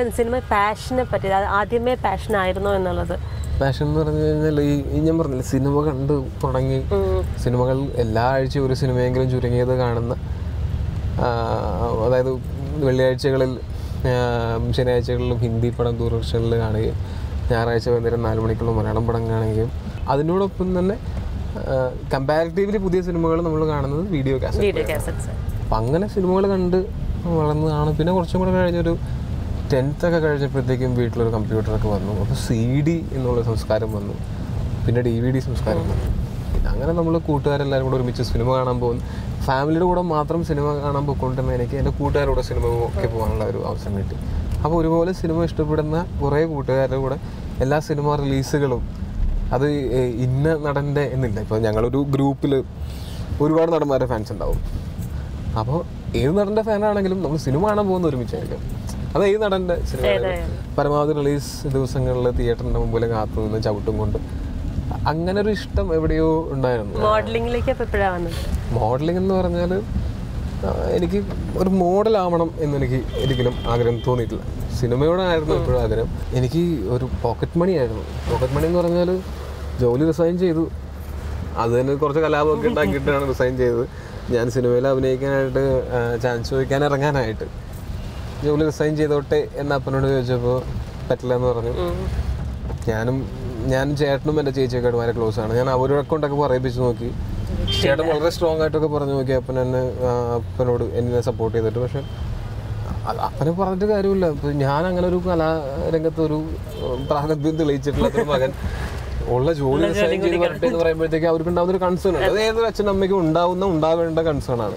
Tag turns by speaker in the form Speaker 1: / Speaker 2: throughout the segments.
Speaker 1: cinema പാഷനെ പറ്റി അത് ആദ്യമേ പാഷൻ ആയിരുന്നോ എന്നുള്ളത്
Speaker 2: പാഷൻ എന്ന് പറഞ്ഞു കഴിഞ്ഞാൽ ഈ ഈ ഞാൻ പറഞ്ഞില്ല സിനിമ കണ്ട് തുടങ്ങി സിനിമകൾ എല്ലാ ആഴ്ചയും ഒരു സിനിമയെങ്കിലും ചുരുങ്ങിയത് കാണുന്ന ആ, അതായത് വെള്ളിയാഴ്ചകളിൽ ആ, ശനിയാഴ്ചകളിലും ഹിന്ദി പടം ദൂരദർശനിൽ കാണുകയും ഞായറാഴ്ച വൈകുന്നേരം നാല് മണിക്കുള്ള മലയാളം പടം കാണുകയും അതിനോടൊപ്പം തന്നെ കമ്പാരിറ്റീവ്ലി പുതിയ സിനിമകൾ നമ്മൾ കാണുന്നത് വീഡിയോ കാസറ്റ്
Speaker 1: വീഡിയോ കാസറ്റ്സ്
Speaker 2: അപ്പം അങ്ങനെ സിനിമകൾ കണ്ട് വളർന്നതാണ് പിന്നെ കുറച്ചും കൂടെ കഴിഞ്ഞൊരു ടെൻത്ത് ഒക്കെ കഴിഞ്ഞപ്പോഴത്തേക്കും വീട്ടിലൊരു കമ്പ്യൂട്ടറൊക്കെ വന്നു അപ്പോൾ സി ഡി എന്നുള്ള സംസ്കാരം വന്നു പിന്നെ ഡി വി ഡി സംസ്കാരം വന്നു പിന്നെ അങ്ങനെ നമ്മൾ കൂട്ടുകാരെല്ലാവരും കൂടെ ഒരുമിച്ച് സിനിമ കാണാൻ പോകുന്നു ഫാമിലിയുടെ കൂടെ മാത്രം സിനിമ കാണാൻ പോയിക്കൊണ്ടിരുന്ന എനിക്ക് എൻ്റെ കൂട്ടുകാരുടെ കൂടെ സിനിമ ഒക്കെ പോകാനുള്ള ഒരു അവസരം കിട്ടി അപ്പോൾ ഒരുപോലെ സിനിമ ഇഷ്ടപ്പെടുന്ന കുറേ കൂട്ടുകാരുടെ കൂടെ എല്ലാ സിനിമ റിലീസുകളും അത് ഏഹ്, ഇന്ന നടൻ്റെ എന്നില്ല ഇപ്പോൾ ഞങ്ങളൊരു ഗ്രൂപ്പിൽ ഒരുപാട് നടന്മാരുടെ ഫാൻസ് ഉണ്ടാവും അപ്പോൾ ഏത് നടൻ്റെ ഫാനാണെങ്കിലും നമ്മൾ സിനിമ കാണാൻ പോകുന്ന ഒരുമിച്ചായിരിക്കും അത് ഏത് നടൻ്റെ സിനിമ ആണെങ്കിലും പരമാവധി റിലീസ് ദിവസങ്ങളിൽ തിയേറ്ററിൻ്റെ മുമ്പിൽ കാത്തു നിന്ന് ചവിട്ടും കൊണ്ട് അങ്ങനെ ഒരു ഇഷ്ടം എവിടെയോ ഉണ്ടായിരുന്നു
Speaker 1: മോഡലിംഗിലേക്ക് അപ്പോൾ എപ്പോഴാണ് വന്നത്
Speaker 2: മോഡലിംഗ് എന്ന് പറഞ്ഞാൽ എനിക്ക് ഒരു മോഡലാവണം എന്നെനിക്ക് ഒരിക്കലും ആഗ്രഹം തോന്നിയിട്ടില്ല സിനിമയോടായിരുന്നു എപ്പോഴും ആഗ്രഹം എനിക്ക് ഒരു പോക്കറ്റ് മണി ആയിരുന്നു പോക്കറ്റ് മണി എന്ന് പറഞ്ഞാൽ ജോലി റിസൈൻ ചെയ്തു അത് തന്നെ കുറച്ച് കലാപമൊക്കെ ഉണ്ടാക്കിയിട്ടാണ് റിസൈൻ ചെയ്തത് ഞാൻ സിനിമയിൽ അഭിനയിക്കാനായിട്ട് ചാൻസ് ചോദിക്കാൻ ഇറങ്ങാനായിട്ട് ജോലി റിസൈൻ ചെയ്തോട്ടെ എന്ന് അപ്പനോട് ചോദിച്ചപ്പോൾ പറ്റില്ല എന്ന് പറഞ്ഞു ഞാനും ഞാനും ചേട്ടനും എൻ്റെ ചേച്ചിയൊക്കെ ആയിട്ട് വളരെ ക്ലോസ് ആണ് ഞാൻ അവരുടെ കൊണ്ടൊക്കെ പറയിപ്പിച്ച് നോക്കി ചേട്ടൻ വളരെ സ്ട്രോങ് ആയിട്ടൊക്കെ പറഞ്ഞു നോക്കി അപ്പൻ എന്നെ ആ, അപ്പനോട് എന്നെ സപ്പോർട്ട് ചെയ്തിട്ട് പക്ഷെ അത് അപ്പനെ പറഞ്ഞിട്ട് കാര്യമില്ല ഇപ്പൊ ഞാൻ അങ്ങനെ ഒരു കലാരംഗത്ത് ഒരു ഉം, പ്രാഗൽഭ്യം തെളിയിച്ചിട്ടുള്ള ഒരു മകൻ ഉള്ള ജോലി റിസൈൻ ചെയ്ത് വരട്ടെ എന്ന് പറയുമ്പോഴത്തേക്ക് അവർക്ക് ഉണ്ടാവുന്ന ഒരു കൺസേൺ ഉണ്ട് അത് ഏതൊരു അച്ഛനും അമ്മയ്ക്കും ഉണ്ടാവുന്ന ഉണ്ടാവേണ്ട കൺസേൺ ആണ്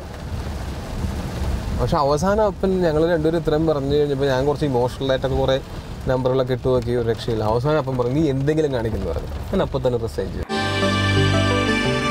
Speaker 2: പക്ഷെ അവസാനം അപ്പൻ ഞങ്ങൾ രണ്ടുപേരും ഇത്രയും പറഞ്ഞു കഴിഞ്ഞപ്പോൾ ഞാൻ കുറച്ച് ഇമോഷണൽ ആയിട്ടൊക്കെ കുറേ നമ്പറുകളൊക്കെ ഇട്ട് നോക്കി ഒരു രക്ഷയില്ല അവസാനം അപ്പം പറഞ്ഞു നീ എന്തെങ്കിലും കാണിക്കുന്നു പറഞ്ഞു ഞാൻ അപ്പം തന്നെ റിസൈൻ ചെയ്തു